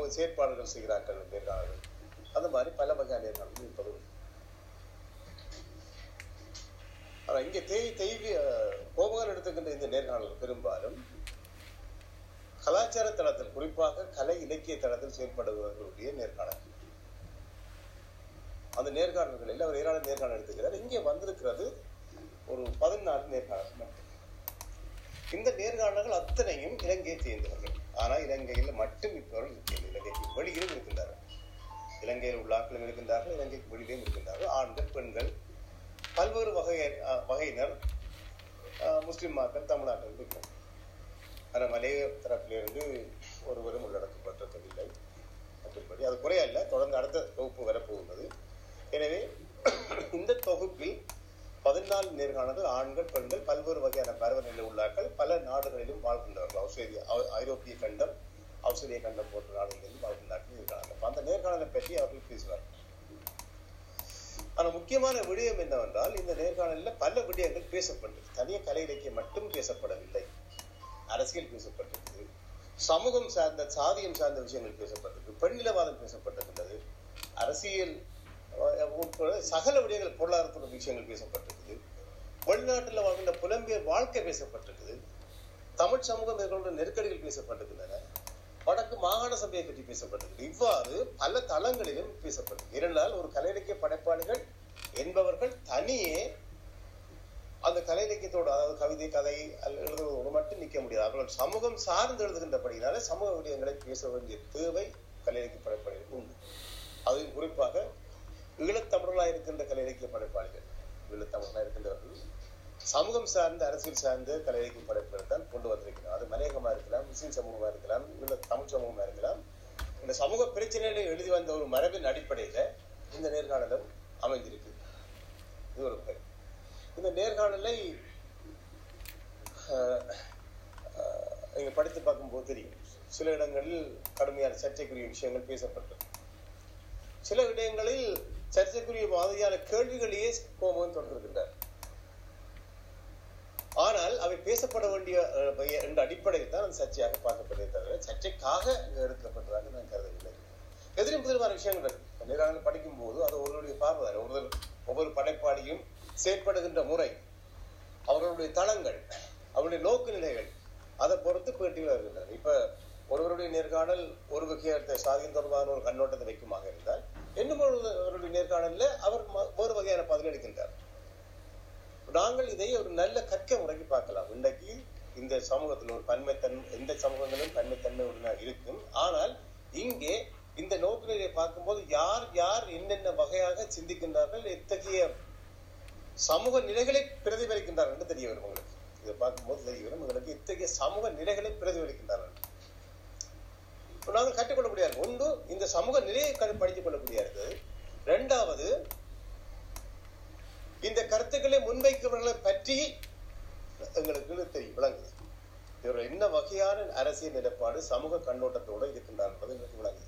சமூக செயற்பாடுகள் செய்கிறார்கள் நேர்காணல்கள் அந்த மாதிரி பல வகையான நேர்காணல்கள் இருப்பது உண்டு. ஆனா இங்க தேய் தெய்வ கோபகன் எடுத்துக்கின்ற இந்த நேர்காணல் பெரும்பாலும் கலாச்சார தளத்தில் குறிப்பாக கலை இலக்கிய தளத்தில் செயல்படுபவர்களுடைய நேர்காணல் அந்த நேர்காணல்களில் அவர் ஏராளம் நேர்காணல் எடுத்துக்கிறார் இங்கே வந்திருக்கிறது ஒரு பதினாறு நேர்காணல் மட்டும் இந்த நேர்காணல்கள் அத்தனையும் இலங்கையை சேர்ந்தவர்கள் ஆனா இலங்கையில் மட்டும் இப்பவர்கள் இருக்கவில்லை இலங்கைக்கு வெளியிலும் இருக்கின்றார்கள் இலங்கையில் உள்ள ஆட்களும் இருக்கின்றார்கள் இலங்கைக்கு வெளியிலும் இருக்கின்றார்கள் ஆண்கள் பெண்கள் பல்வேறு வகை அஹ், வகையினர் அஹ், முஸ்லிம் மக்கள் தமிழ்நாட்டில் இருக்கிறோம் ஆனால் மலைய தரப்பிலிருந்து ஒருவரும் உள்ளடக்கப்பட்டிருக்கவில்லை மற்றபடி அது குறையல்ல தொடர்ந்து அடுத்த தொகுப்பு வரப்போகிறது எனவே இந்த தொகுப்பில் பதினாலு நேர்காணல்கள் ஆண்கள் பெண்கள் பல்வேறு வகையான பருவநிலை உள்ளார்கள் பல நாடுகளிலும் வாழ்கின்றவர்கள் ஆஸ்திரேலியா ஐ- ஐரோப்பிய கண்டம் ஆஸ்திரேலிய கண்டம் போன்ற நாடுகளிலும் வாழ்கின்றார்கள் இருக்கிறார்கள் அப்ப அந்த நேர்காணலை பற்றி அவர்கள் பேசுவார்கள் ஆனா முக்கியமான விடயம் என்னவென்றால் இந்த நேர்காணலில் பல விடயங்கள் பேசப்பட்டது தனிய கலை இலக்கியம் மட்டும் பேசப்படவில்லை அரசியல் பேசப்பட்டிருக்கிறது சமூகம் சார்ந்த சாதியம் சார்ந்த விஷயங்கள் பேசப்பட்டிருக்கு பெண்ணிலவாதம் பேசப்பட்டிருக்கின்றது அரசியல் அஹ், உட்பட சகல விடயங்கள் பொருளாதாரத்தோட விஷயங்கள் பேசப்பட்டிருக்குது வெளிநாட்டில் வாழ்கின்ற புலம்பியர் வாழ்க்கை பேசப்பட்டிருக்குது தமிழ் சமூகம் மேற்கொண்ட நெருக்கடிகள் பேசப்பட்டிருக்கின்றன வடக்கு மாகாண சபையை பற்றி பேசப்பட்டிருக்கு இவ்வாறு பல தளங்களிலும் பேசப்பட்டிருக்கு இரண்டால் ஒரு கலை இலக்கிய படைப்பாளிகள் என்பவர்கள் தனியே அந்த கலை இலக்கியத்தோடு அதாவது கவிதை கதை அல்ல எழுதுவதோடு மட்டும் நிற்க முடியாது அவர்கள் சமூகம் சார்ந்து எழுதுகின்றபடினால சமூக விடயங்களை பேச வேண்டிய தேவை கலை இலக்கிய படைப்பாளிகளுக்கு உண்டு அதுவும் குறிப்பாக ஈழத்தமிழர்களாக இருக்கின்ற கலை இலக்கிய படைப்பாளிகள் ஈழத்தமிழர்களாக இருக்கின்றவர்கள் சமூகம் சார்ந்த அரசியல் சார்ந்த கலை இலக்கிய படைப்புகளை தான் கொண்டு வந்திருக்கிறார் அது மலையகமா இருக்கலாம் முஸ்லிம் சமூகமா இருக்கலாம் ஈழ தமிழ் சமூகமா இருக்கலாம் இந்த சமூக பிரச்சனைகளை எழுதி வந்த ஒரு மரபின் அடிப்படையில இந்த நேர்காணலும் அமைந்திருக்கு இது ஒரு பகுதி. இந்த நேர்காணலை ஆஹ், ஆஹ், நீங்க படித்து பார்க்கும்போது தெரியும் சில இடங்களில் கடுமையான சர்ச்சைக்குரிய விஷயங்கள் பேசப்பட்டது சில இடங்களில் சர்ச்சைக்குரிய மாதிரியான கேள்விகளையே கோமகன் தொடர்ந்திருக்கின்றார் ஆனால் அவை பேசப்பட வேண்டிய அஹ், பய- என்ற அடிப்படையில் தான் அது சர்ச்சையாக பார்க்கப்படுதே தவிர சர்ச்சைக்காக எடுக்கப்பட்டதாக நான் கருதவில்லை எதிரும் புதிரமான விஷயங்கள் இருக்கு இப்ப நேராக படிக்கும் போது அது ஒருவருடைய பார்வை தானே. ஒருவர் ஒவ்வொரு படைப்பாளியும் செயற்படுகின்ற முறை அவர்களுடைய தளங்கள் அவருடைய நோக்கு நிலைகள் அதை பொறுத்து பேட்டிகள் வருகின்றன இப்ப ஒருவருடைய நேர்காணல் ஒரு வகையான சாதியம் தொடர்பான ஒரு கண்ணோட்டத்தை வைக்குமாக இருந்தால் இன்னும் ஒருவருடைய நேர்காணல்ல அவர் ம- வேறு வகையான பதிலளிக்கின்றார் நாங்கள் இதை ஒரு நல்ல கற்க முறைக்கு பார்க்கலாம் இன்றைக்கு இந்த சமூகத்தில் ஒரு பன்மைத்தன்மை எந்த சமூகங்களும் பன்மைத்தன்மை இருக்கும் ஆனால் இங்கே இந்த நோக்கினை பார்க்கும்போது யார் யார் என்னென்ன வகையாக சிந்திக்கின்றார்கள் எத்தகைய சமூக நிலைகளை பிரதிபலிக்கின்றார்கள் என்று தெரிய வரும் உங்களுக்கு இதை பார்க்கும்போது தெரிய வரும் உங்களுக்கு இத்தகைய சமூக நிலைகளை பிரதிபலிக்கின்றார்கள் இப்ப நாங்கள் கற்றுக்கொள்ளக்கூடிய ஒன்று இந்த சமூக நிலையை கண்டு படித்துக் கொள்ளக்கூடிய இருக்குது இரண்டாவது இந்த கருத்துக்களை முன்வைக்கிறவர்களை பற்றி எங்களுக்கு தெரியும் விளங்குது இவர்கள் என்ன வகையான அரசியல் நிலைப்பாடு சமூக கண்ணோட்டத்தோடு இருக்கின்றார் என்பது எங்களுக்கு விளங்குது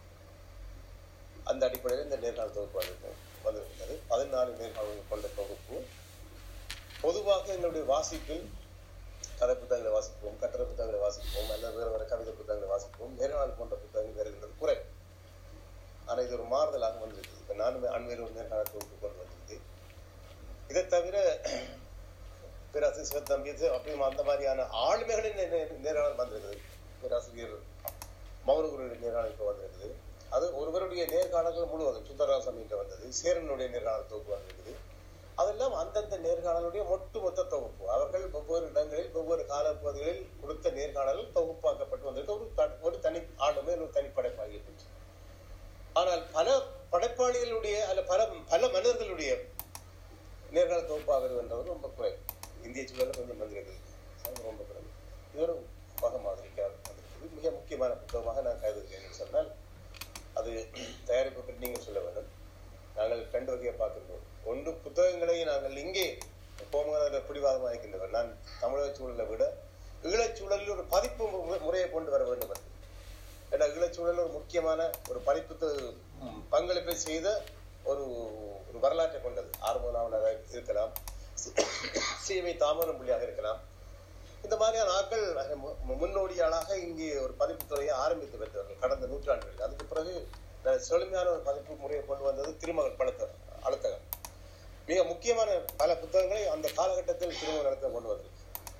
அந்த அடிப்படையில் இந்த நேர்காணல் தொகுப்பு வந்து- வந்திருக்கிறது பதினாலு நேர்காணல்கள் கொண்ட தொகுப்பு பொதுவாக எங்களுடைய வாசிப்பில் கதை புத்தகங்களை வாசிப்போம் கட்டுரை புத்தகங்களை வாசிப்போம் அல்லது வேறு வேறு கவிதை புத்தகங்களை வாசிப்போம் நேர்காணல் போன்ற புத்தகங்கள் வருகின்றது குறை ஆனா இது ஒரு மாறுதலாக வந்திருக்கு இப்ப நானும் அண்மையில் ஒரு நேர்காணல் தொகுப்பு கொண்டு வந்திருக்கு இதை தவிர பேராசிரியர் சிவத்தம்பி அப்படியும் அந்த மாதிரியான ஆளுமைகளின் நே- நே- நேர்காணல் வந்திருக்குது பேராசிரியர் மௌனகுருடைய நேர்காணல் இப்போ வந்திருக்குது அது ஒருவருடைய நேர்காணல்கள் முழுவதும் சுந்தரராசமிட்ட வந்தது சேரனுடைய நேர்காணல் தொகுப்பு வந்திருக்குது அதெல்லாம் அந்தந்த நேர்காணலுடைய ஒட்டுமொத்த தொகுப்பு அவர்கள் ஒவ்வொரு இடங்களில் ஒவ்வொரு காலப்பகுதிகளில் கொடுத்த நேர்காணல் தொகுப்பாக்கப்பட்டு வந்திருக்கு ஒரு த- ஒரு தனி ஆளுமை ஒரு தனி படைப்பாளியை பற்றி ஆனால் பல படைப்பாளிகளுடைய அல்ல பல பல மனிதர்களுடைய நேர்காணல் தொகுப்பாக வருகின்றது ரொம்ப குறை இந்திய சூழலில் கொஞ்சம் வந்திருக்குது அது ரொம்ப குறை இது ஒரு வகை மாதிரிக்காக வந்திருக்குது மிக முக்கியமான புத்தகமாக நான் கருதுகிறேன் என்று சொன்னால் அது தயாரிப்பு பற்றி நீங்கள் சொல்ல வேண்டும் நாங்கள் ரெண்டு வகையை பார்க்கின்றோம் ஒன்று புத்தகங்களை நாங்கள் இங்கே கோமகன பிடிவாதமாக இருக்கின்றவர் நான் தமிழக சூழலை விட ஈழச்சூழலில் ஒரு பதிப்பு மு- முறையை கொண்டு வர வேண்டும் என்று ஏன்னா ஈழச்சூழல் ஒரு முக்கியமான ஒரு பதிப்பு த- ம், பங்களிப்பை செய்த ஒரு ஒரு வரலாற்றை கொண்டது ஆறுமுக நாவலராக இருக்கலாம் சேவை தாமரம் புள்ளியாக இருக்கலாம் இந்த மாதிரியான ஆட்கள் மு- முன்னோடியாளாக இங்கே ஒரு பதிப்பு துறையை ஆரம்பித்து வைத்தவர்கள் கடந்த நூற்றாண்டுகளில் அதுக்கு பிறகு நல்ல செழுமையான ஒரு பதிப்பு முறையை கொண்டு வந்தது திருமகள் படுத்த அழுத்தகம் மிக முக்கியமான பல புத்தகங்களை அந்த காலகட்டத்தில் திருமகள் அழுத்தம் கொண்டு வந்தது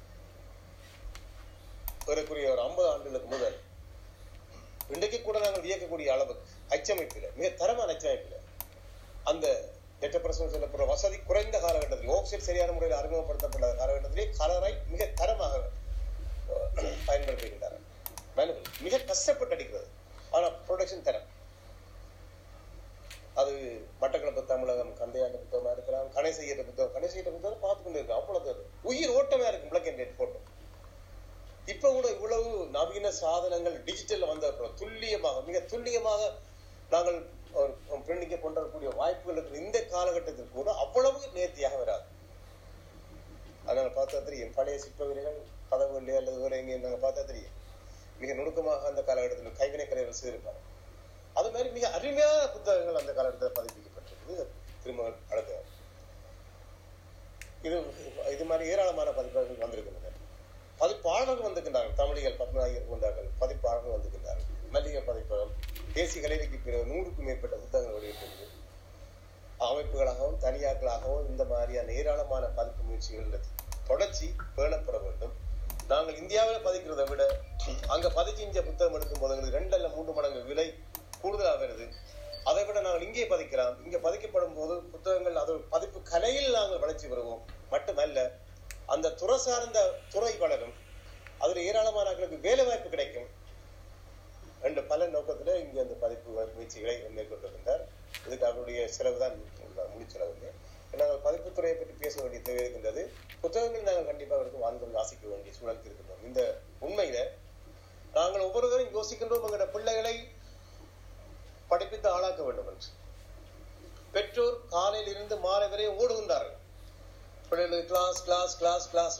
ஏறக்குறைய ஒரு ஐம்பது ஆண்டுகளுக்கு முதல் இன்றைக்கு கூட நாங்கள் வியக்கக்கூடிய அளவுக்கு அச்சமைப்பில் மிக தரமான அச்சமைப்பில் அந்த எட்டப்பிரசம் சொல்லப்படுற வசதி குறைந்த காலகட்டத்தில் ஓப்செட் சரியான முறையில் அறிமுகப்படுத்தப்பட்ட காலகட்டத்திலே கலரை மிக தரமாக அஹ், பயன்படுத்துகின்றார்கள் Manual. மிக கஷ்டப்பட்டு அடிக்கிறது ஆனா ப்ரொடக்ஷன் தரம் அது மட்டக்களப்பு தமிழகம் கந்தையாண்ட புத்தகமா இருக்கலாம் கணை செய்யற புத்தகம் கணை செய்யற புத்தகம் பார்த்து கொண்டு இருக்கு அவ்வளவு அது. உயிர் ஓட்டமா இருக்கு பிளாக் அண்ட் ஒயிட் போட்டோ இப்ப கூட இவ்வளவு நவீன சாதனங்கள் டிஜிட்டல் வந்த அப்புறம் துல்லியமாக மிக துல்லியமாக நாங்கள் ஒரு பிரிண்டிங்க கொண்டு வரக்கூடிய வாய்ப்புகள் இருக்கிற இந்த காலகட்டத்தில் கூட அவ்வளவு நேர்த்தியாக வராது அதனால பார்த்தா தெரியும் பழைய சிற்பவிலைகள் கதவுகளே அல்லது வேற எங்கே நாங்க பார்த்தா தெரியும் மிக நுணுக்கமாக அந்த காலகட்டத்தில் கைவினை கலைகள் செய்திருப்பாங்க அது மாதிரி மிக அருமையான புத்தகங்கள் அந்த காலகட்டத்தில் பதிப்பிக்கப்பட்டிருக்குது திரும்ப அடுத்த இது இது மாதிரி ஏராளமான பதிப்புகள் வந்திருக்கின்றன பதிப்பாளர்கள் வந்திருக்கின்றார்கள் தமிழியல் பத்மநாயகர் போன்றார்கள் பதிப்பாளர்கள் வந்திருக்கின்றார்கள் மல்லிகை பதிப்பகம் தேசிய கலைக்கு பிறகு நூறுக்கும் மேற்பட்ட புத்தகங்கள் வெளியிட்டிருக்கு அமைப்புகளாகவும் தனியாக்களாகவும் இந்த மாதிரியான ஏராளமான பதிப்பு முயற்சிகள் தொடர்ச்சி பேணப்பட வேண்டும் நாங்கள் இந்தியாவில் பதிக்கிறதை விட அங்க பதிச்சு இந்த புத்தகம் எடுக்கும் போது எங்களுக்கு ரெண்டு அல்ல மூன்று மடங்கு விலை கூடுதலாக வருது அதை விட நாங்கள் இங்கே பதிக்கலாம் இங்க பதிக்கப்படும் போது புத்தகங்கள் அது பதிப்பு கலையில் நாங்கள் வளர்ச்சி பெறுவோம் மட்டுமல்ல அந்த துறை சார்ந்த துறை வளரும் அதுல ஏராளமான ஆட்களுக்கு வேலை வாய்ப்பு கிடைக்கும் என்ற பல நோக்கத்துல இங்க அந்த பதிப்பு முயற்சிகளை மேற்கொண்டிருக்கின்றார் இதுக்கு அவருடைய செலவு தான் முழு செலவு இல்லை நாங்கள் பதிப்புத்துறையை பற்றி பேச வேண்டிய தேவை இருக்கின்றது புத்தகங்கள் நாங்கள் கண்டிப்பாக அவருக்கு வாங்கி வாசிக்க வேண்டிய சூழலுக்கு இருக்கின்றோம் இந்த உண்மையில நாங்கள் ஒவ்வொருவரும் யோசிக்கின்றோம் எங்களோட பிள்ளைகளை படிப்பித்து ஆளாக்க வேண்டும் என்று பெற்றோர் காலையில் இருந்து மாலை வரை ஓடுகின்றார்கள் பிள்ளைகளுக்கு கிளாஸ் கிளாஸ் கிளாஸ் கிளாஸ்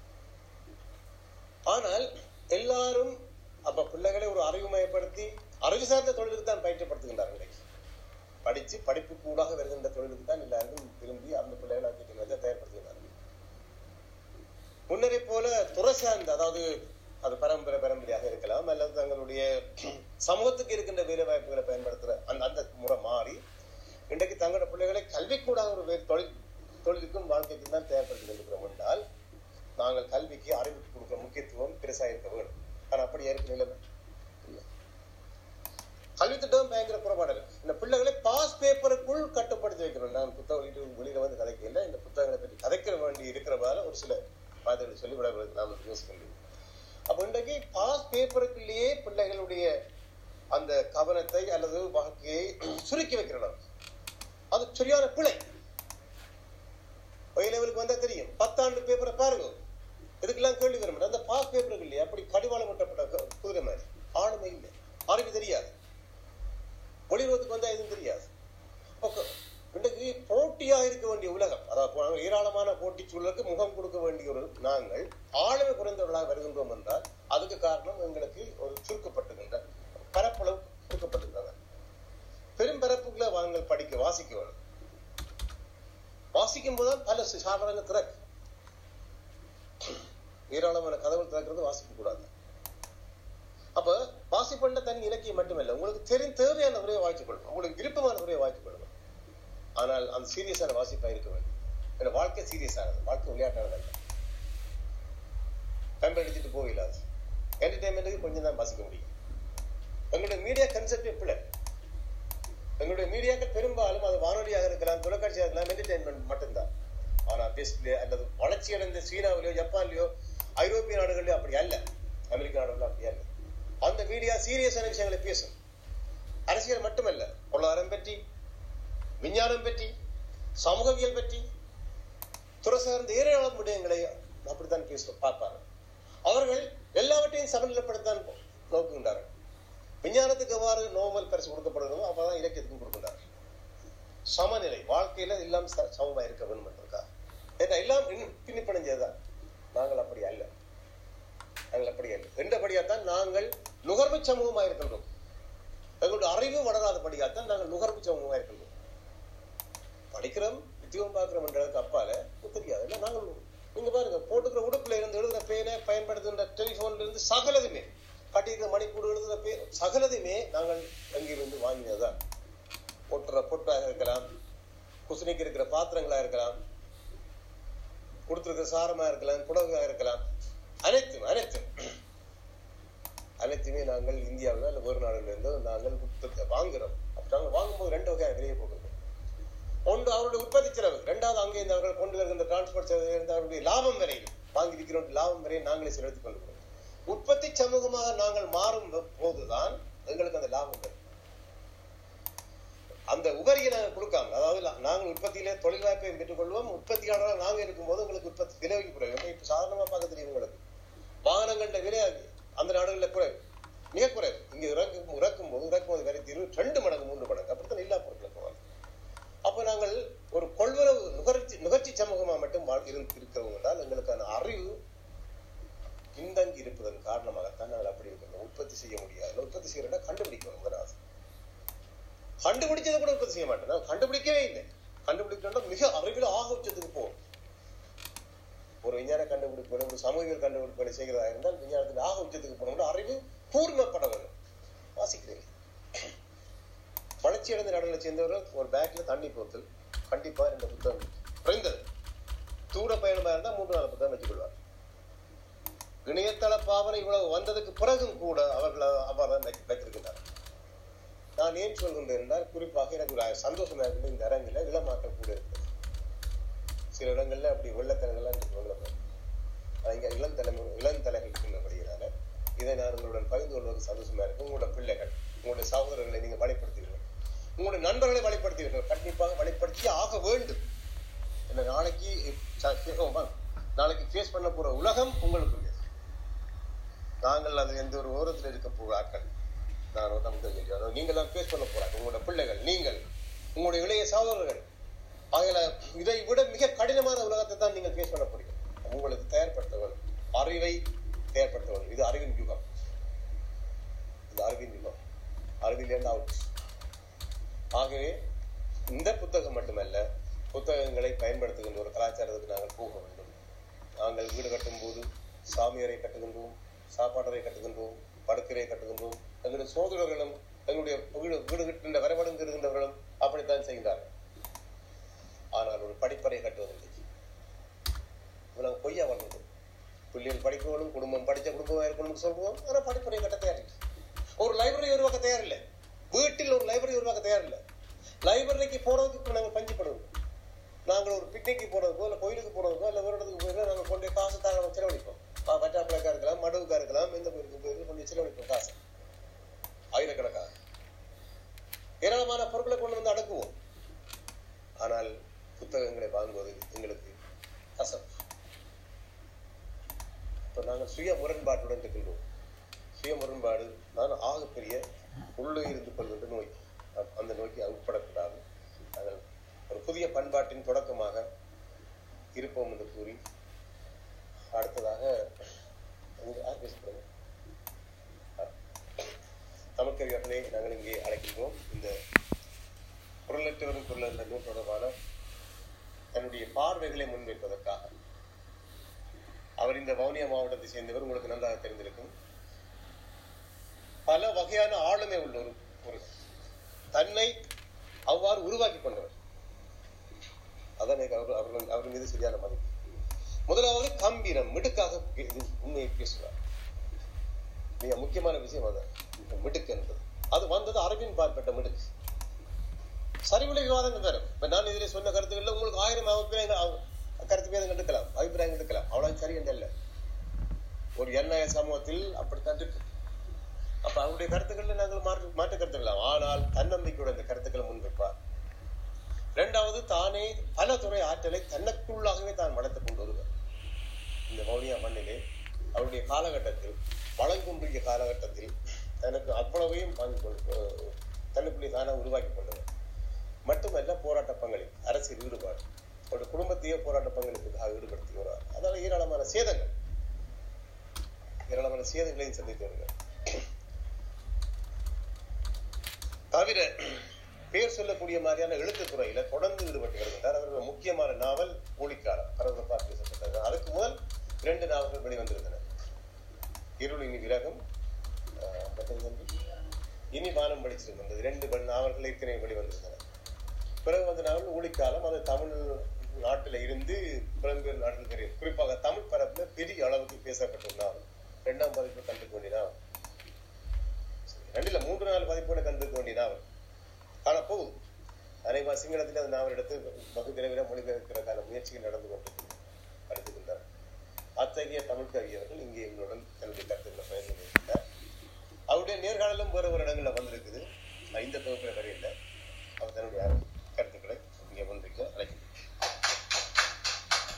ஆனால் எல்லாரும் அப்ப பிள்ளைகளை ஒரு அறிவுமயப்படுத்தி அறிவு சார்ந்த தொழிலுக்கு தான் பயிற்சிப்படுத்துகின்றார்கள் இன்றைக்கு. படிச்சு படிப்பு கூடாக வருகின்ற தொழிலுக்கு தான் எல்லாரும் விரும்பி அந்த பிள்ளைகளை ஆக்கிட்டு தயார்படுத்துகிறார்கள் முன்னரை போல துறை சார்ந்த அதாவது அது பரம்பரை பரம்பரையாக இருக்கலாம் அல்லது தங்களுடைய சமூகத்துக்கு இருக்கின்ற வேலை வாய்ப்புகளை பயன்படுத்துற அந்த அந்த முறை மாறி இன்றைக்கு தங்களோட பிள்ளைகளை கல்விக்கூடாக ஒரு வேறு தொழில் தொழிலுக்கும் வாழ்க்கைக்கும் தான் தயார்படுத்தி கொண்டிருக்கிறோம் என்றால் நாங்கள் கல்விக்கு அறிவுக்கு கொடுக்கிற முக்கியத்துவம் பெருசாக இருக்க வேண்டும் ஆனா அப்படி இருக்க நிலைமை இல்லை. கல்வி திட்டம் பயங்கர குறைபாடு இருக்கு இந்த பிள்ளைகளை பாஸ் பேப்பருக்குள் கட்டுப்படுத்தி வைக்கணும் நான் புத்தகம் வெளியிட்டு வெளியில வந்து கதைக்கல இந்த புத்தகங்களை பற்றி கதைக்க வேண்டி இருக்கிறதால ஒரு சில வார்த்தைகளை சொல்லி விட நாம யோசிக்க முடியும் அப்ப இன்றைக்கு பாஸ் பேப்பருக்குள்ளேயே பிள்ளைகளுடைய அந்த கவனத்தை அல்லது வாழ்க்கையை சுருக்கி வைக்கிற அளவுக்கு அது சரியான பிழை ஒய் லெவலுக்கு வந்தா தெரியும் பத்தாண்டு பேப்பரை பாருங்க இதுக்கெல்லாம் கேள்வி வர மாட்டேன் அந்த பாஸ் பேப்பருக்கு இல்லையா அப்படி கடிவாளம் முட்டப்பட்ட கு- குதிரை மாதிரி ஆளுமை இல்லை அறிவு தெரியாது ஒளிர்வதுக்கு வந்தா எதுவும் தெரியாது அப்ப இன்றைக்கு போட்டியா இருக்க வேண்டிய உலகம் அதாவது போ- ஏராளமான போட்டி சூழலுக்கு முகம் கொடுக்க வேண்டிய ஒரு நாங்கள் ஆளுமை குறைந்தவர்களாக வருகின்றோம் என்றால் அதுக்கு காரணம் எங்களுக்கு ஒரு சுருக்கப்பட்டுகின்ற பரப்பளவு சுருக்கப்பட்டுகிறது பெரும் பரப்புகளை வாங்கள் படிக்க வாசிக்க வேணும் வாசிக்கும் போதுதான் பல சாதனங்கள் திறக்கு ஏராளமான கதவுகள் திறக்கிறது வாசிக்க கூடாது அப்ப வாசிப்பண்ட தனி இலக்கியம் மட்டுமல்ல உங்களுக்கு தெரி தேவையான முறையை வாசித்துக் கொள்ளணும் உங்களுக்கு விருப்பமான முறையை வாசித்துக் கொள்ளணும் ஆனால் அந்த சீரியஸான வாசிப்பா இருக்க வேண்டும் ஏன்னா வாழ்க்கை சீரியஸானது வாழ்க்கை விளையாட்டானது அல்ல டைம் அடிச்சுட்டு போகலாது என்டர்டைன்மெண்ட்டுக்கு கொஞ்சம் தான் வாசிக்க முடியும் எங்களுடைய மீடியா கன்செப்ட் எப்படி எங்களுடைய மீடியாக்கள் பெரும்பாலும் அது வானொலியாக இருக்கலாம் தொலைக்காட்சியாக இருக்கலாம் என்டர்டைன்மெண்ட் மட்டும்தான் ஆனா பெஸ்ட்ல அல்லது வளர்ச்சி அடைந்த சீனாவிலயோ ஜப்பான்லயோ ஐரோப்பிய நாடுகளிலோ அப்படி அல்ல அமெரிக்க நாடுகளில் அப்படி அல்ல அந்த மீடியா சீரியஸான விஷயங்களை பேசும் அரசியல் மட்டுமல்ல பொருளாதாரம் பற்றி விஞ்ஞானம் பற்றி சமூகவியல் பற்றி துறை சார்ந்த ஏராளம் விடயங்களை அப்படித்தான் பேச பார்ப்பார்கள் அவர்கள் எல்லாவற்றையும் சமநிலைப்படுத்தான் நோக்குகின்றார்கள் விஞ்ஞானத்துக்கு எவ்வாறு நோபல் பரிசு கொடுக்கப்படுகிறதோ அப்பதான் இலக்கியத்துக்கும் கொடுக்கின்றார்கள் சமநிலை வாழ்க்கையில எல்லாம் ச- சமமா இருக்க வேண்டும் என்றிருக்கா ஏன்னா எல்லாம் இன்னும் பின்னிப்படைஞ்சதுதான் நாங்கள் அப்படி அல்ல நாங்கள் அப்படி அல்ல என்றபடியாத்தான் நாங்கள் நுகர்வு சமூகமா இருக்கின்றோம் எங்களுடைய அறிவு வளராதபடியாத்தான் நாங்கள் நுகர்வு சமூகமா இருக்கின்றோம் படிக்கிறோம் வித்தியம் பார்க்கிறோம் என்றதுக்கு அப்பால தெரியாது இல்லை நாங்கள் நீங்க பாருங்க போட்டுக்கிற உடுப்புல இருந்து எழுதுற பேனை பயன்படுத்துகின்ற டெலிபோன்ல இருந்து சகலதுமே கட்டியிருக்கிற மணிக்கூடு எழுதுற பே சகலதுமே நாங்கள் அங்கிருந்து வாங்கினதுதான் பொட்டுற பொட்டாக இருக்கலாம் குசுனிக்கு இருக்கிற பாத்திரங்களா இருக்கலாம் கொடுத்திருக்கிற சாரமா இருக்கலாம் புடவையா இருக்கலாம் அனைத்தும் அனைத்தும் அனைத்துமே நாங்கள் இந்தியாவில் அல்ல ஒரு நாடுல இருந்து நாங்கள் உற்பத்தி வாங்குறோம் அப்ப நாங்கள் வாங்கும்போது ரெண்டு வகையாக வெளியே போகிறது ஒன்று அவருடைய உற்பத்தி செலவு ரெண்டாவது அங்கே இருந்து அவர்கள் கொண்டு வருகின்ற டிரான்ஸ்போர்ட் செலவு இருந்து அவருடைய லாபம் வரை வாங்கி விற்கிறோம் லாபம் வரை நாங்களே செலுத்திக் கொள்கிறோம் உற்பத்தி சமூகமாக நாங்கள் மாறும் போதுதான் எங்களுக்கு அந்த லாபம் வரும் அந்த உபரியை நாங்கள் கொடுக்காம அதாவது நாங்கள் உற்பத்தியிலே தொழில் வாய்ப்பை பெற்றுக்கொள்வோம் உற்பத்தியாளராக நாங்கள் இருக்கும்போது உங்களுக்கு உற்பத்தி விலை குறைவு இப்ப சாதாரணமா பார்க்க தெரியும் உங்களுக்கு வாகனங்கள்ட விலை அந்த நாடுகளில் குறைவு மிக குறைவு இங்க இறக்கும் இறக்கும் போது இறக்குமதி வரை தீர்வு ரெண்டு மடங்கு மூன்று மடங்கு அப்படித்தான் எல்லா பொருட்களும் போவாங்க அப்ப நாங்கள் ஒரு கொள்வரவு நுகர்ச்சி நுகர்ச்சி சமூகமா மட்டும் இருந்து இருக்கிறோம் என்றால் எங்களுக்கான அறிவு பின்தங்கி இருப்பதன் காரணமாகத்தான் நாங்கள் அப்படி இருக்கிறோம் உற்பத்தி செய்ய முடியாது உற்பத்தி செய்யறதா கண்டுபிடிக்கணும் முதலாவது கண்டுபிடிச்சதை கூட உற்பத்தி செய்ய மாட்டேன் கண்டுபிடிக்கவே இல்லை கண்டுபிடிக்கணும் மிக அறிவில் ஆக உச்சத்துக்கு போகும் ஒரு விஞ்ஞான கண்டுபிடிப்பு ஒரு சமூகவியல் கண்டுபிடிப்புகளை செய்கிறதா இருந்தால் விஞ்ஞானத்தில் ஆக உச்சத்துக்கு போகணும் அறிவு கூர்மப்பட வேண்டும் வாசிக்கிறீங்க வளர்ச்சி அடைந்த நாடுகளை சேர்ந்தவர்கள் ஒரு பேக்ல தண்ணி போத்தல் கண்டிப்பா ரெண்டு புத்தகம் குறைந்தது தூர பயணமா இருந்தா மூன்று நாலு புத்தகம் வச்சுக்கொள்வார் இணையதள பாவனை இவ்வளவு வந்ததுக்கு பிறகும் கூட அவர்கள் அவ்வாறு தான் வைத்திருக்கின்றனர் நான் ஏன் சொல்கின்றேன் என்றால் குறிப்பாக எனக்கு ஒரு சந்தோஷமா இருக்கிறது இந்த அரங்கில இளமாக்கள் கூட இருக்குது சில இடங்கள்ல அப்படி வெள்ளத்தனங்கள்லாம் சொல்லுவாங்க இங்க இளம் தலைமுறை இளம் தலைகள் இருக்கின்றபடியினால இதை நான் உங்களுடன் பகிர்ந்து கொள்வது சந்தோஷமா இருக்கு உங்களோட பிள்ளைகள் உங்களுடைய சகோதரர்களை நீங்க வழிப்படுத்துவீர்கள் உங்களுடைய நண்பர்களை வழிப்படுத்துவீர்கள் கண்டிப்பாக வழிப்படுத்தி ஆக வேண்டும் என்ன நாளைக்கு நாளைக்கு ஃபேஸ் பண்ண போற உலகம் உங்களுக்கு நாங்கள் அது எந்த ஒரு ஓரத்தில் இருக்க போகிற ஆட்கள் நான் நமக்கு நீங்கள் தான் ஃபேஸ் பண்ண போறாங்க உங்களோட பிள்ளைகள் நீங்கள் உங்களுடைய இளைய சகோதரர்கள் ஆகல இதை விட மிக கடினமான உலகத்தை தான் நீங்கள் ஃபேஸ் பண்ண போறீங்க உங்களுக்கு தயார்படுத்த வேண்டும் அறிவை தயார்படுத்த வேண்டும் இது அறிவின் யுகம் இது அறிவின் யுகம் அறிவில் இருந்து அவுட் ஆகவே இந்த புத்தகம் மட்டுமல்ல புத்தகங்களை பயன்படுத்துகின்ற ஒரு கலாச்சாரத்துக்கு நாங்கள் போக வேண்டும் நாங்கள் வீடு கட்டும் போது சாமியரை கட்டுகின்றோம் சாப்பாட்டரை கட்டுகின்றோம் படுக்கரை கட்டுகின்றோம் எங்களுடைய சோதரர்களும் எங்களுடைய வீடு வீடு கட்டுகின்ற வரவடம் இருக்கின்றவர்களும் அப்படித்தான் செய்கிறார்கள் ஆனால் ஒரு படிப்பறை கட்டுவதில்லை நாங்கள் பொய்யா வாழ்ந்தது பிள்ளைகள் படிக்கணும் குடும்பம் படித்த குடும்பமா இருக்கணும்னு சொல்லுவோம் ஆனா படிப்பறை கட்ட தயாரில்லை ஒரு லைப்ரரி உருவாக்க தயாரில்லை வீட்டில் ஒரு லைப்ரரி உருவாக்க தயாரில்லை லைப்ரரிக்கு போறதுக்கு நாங்கள் பஞ்சுப்படுவோம் நாங்கள் ஒரு பிக்னிக்கு போறதுக்கோ இல்லை கோயிலுக்கு போறதுக்கோ இல்லை ஒரு இடத்துக்கு போயிருந்தா நாங்கள் கொண்டு காசு தாங்க செலவழிப்போம் வட்டாப்பிளக்கா இருக்கலாம் மடுவுக்கா இருக்கலாம் எந்த கோயிலுக்கு போயிருந்து கொஞ்சம் செலவழிப்போம் காசு ஆயிரக்கணக்காக ஏராளமான பொருட்களை கொண்டு வந்து அடக்குவோம் ஆனால் புத்தகங்களை வாங்குவது எங்களுக்கு கசப்பு இப்ப நாங்கள் சுய முரண்பாட்டுடன் இருக்கின்றோம் சுய முரண்பாடு தான் ஆகப்பெரிய உள்ளே இருந்து கொள்கின்ற நோய் அந்த நோய்க்கு உட்படக்கூடாது நாங்கள் ஒரு புதிய பண்பாட்டின் தொடக்கமாக இருப்போம் என்று கூறி அடுத்ததாக தமிழ்கவியர்களை நாங்கள் இங்கே அழைக்கின்றோம் இந்த குரலற்றவரும் குரல் என்ற நூல் தொடர்பான தன்னுடைய பார்வைகளை முன்வைப்பதற்காக அவர் இந்த வவுனியா மாவட்டத்தை சேர்ந்தவர் உங்களுக்கு நன்றாக தெரிந்திருக்கும் பல வகையான ஆளுமை உள்ள ஒரு ஒரு தன்னை அவ்வாறு உருவாக்கி கொண்டவர் அதான் அவர் அவர்கள் அவர் மீது சரியான மதிப்பு முதலாவது கம்பீரம் மிடுக்காக உண்மையை பேசுவார் மிக முக்கியமான விஷயம் அதான் மிடுக்கு என்பது அது வந்தது அரபின் பார்ப்பட்ட மிடுக்கு சரிவுள்ள விவாதங்கள் வேற இப்ப நான் இதில் சொன்ன கருத்துக்கள்ல உங்களுக்கு ஆயிரம் அபிப்பிராயங்கள் கருத்து பேதம் எடுக்கலாம் அபிப்பிராயங்கள் எடுக்கலாம் அவ்வளவு சரி என்று இல்லை ஒரு எண்ணெய சமூகத்தில் அப்படித்தான் இருக்கு அப்ப அவருடைய கருத்துக்கள்ல நாங்கள் மாற்று மாற்று கருத்துக்கலாம் ஆனால் தன்னம்பிக்கையோட அந்த கருத்துக்களை முன்வைப்பார் இரண்டாவது தானே பல துறை ஆற்றலை தனக்குள்ளாகவே தான் வளர்த்துக் கொண்டு வருவார் இந்த மௌனியா மண்ணிலே அவருடைய காலகட்டத்தில் வளங்குன்றிய காலகட்டத்தில் தனக்கு அவ்வளவையும் வாங்கி கொண்டு தனக்குள்ளே தானே உருவாக்கி கொண்டவர் மட்டுமல்ல போராட்ட பங்களிப்பு அரசியல் ஈடுபாடு அவருடைய குடும்பத்தையே போராட்ட பங்களிப்புக்காக ஈடுபடுத்தி வருவார் அதனால ஏராளமான சேதங்கள் ஏராளமான சேதங்களையும் சந்தித்து வருகிறார் தவிர பேர் சொல்லக்கூடிய மாதிரியான எழுத்துத்துறையில தொடர்ந்து ஈடுபட்டு வருகின்றார் அவர்கள் முக்கியமான நாவல் ஊழிக்காலம் பரபரப்பாக பேசப்பட்டது அதுக்கு முதல் இரண்டு நாவல்கள் வெளிவந்திருந்தன இருள் இனி விரகம் ஆஹ், மற்றது வந்து இனி வானம் படிச்சிருந்தது இரண்டு ப- நாவல்கள் ஏற்கனவே வெளிவந்திருந்தன பிறகு வந்த நாவல் ஊழிக்காலம் அது தமிழ் நாட்டில இருந்து புலம்பெயர் நாட்டில் தெரியும் குறிப்பாக தமிழ் பரப்புல பெரிய அளவுக்கு பேசப்பட்ட ஒரு நாவல் இரண்டாம் பதிப்பு கண்டுக்க வேண்டிய நாவல் ரெண்டுல மூன்று நாலு பதிப்போட கண்டுக்க வேண்டிய நாவல் ஆனா போகுது அனைவா சிங்களத்தில் அந்த நாவல் எடுத்து பகு விரைவில் மொழிபெயர்க்கிறதுக்கான முயற்சிகள் நடந்து கொண்டிருக்கிறது அடுத்துக்கின்றார் அத்தகைய தமிழ் கவிஞர்கள் இங்கே எங்களுடன் தன்னுடைய கருத்துக்களை பகிர்ந்து கொண்டிருக்கிறார் அவருடைய நேர்காணலும் வேறு ஒரு இடங்கள்ல வந்திருக்குது நான் இந்த தொகுப்பில் வரையில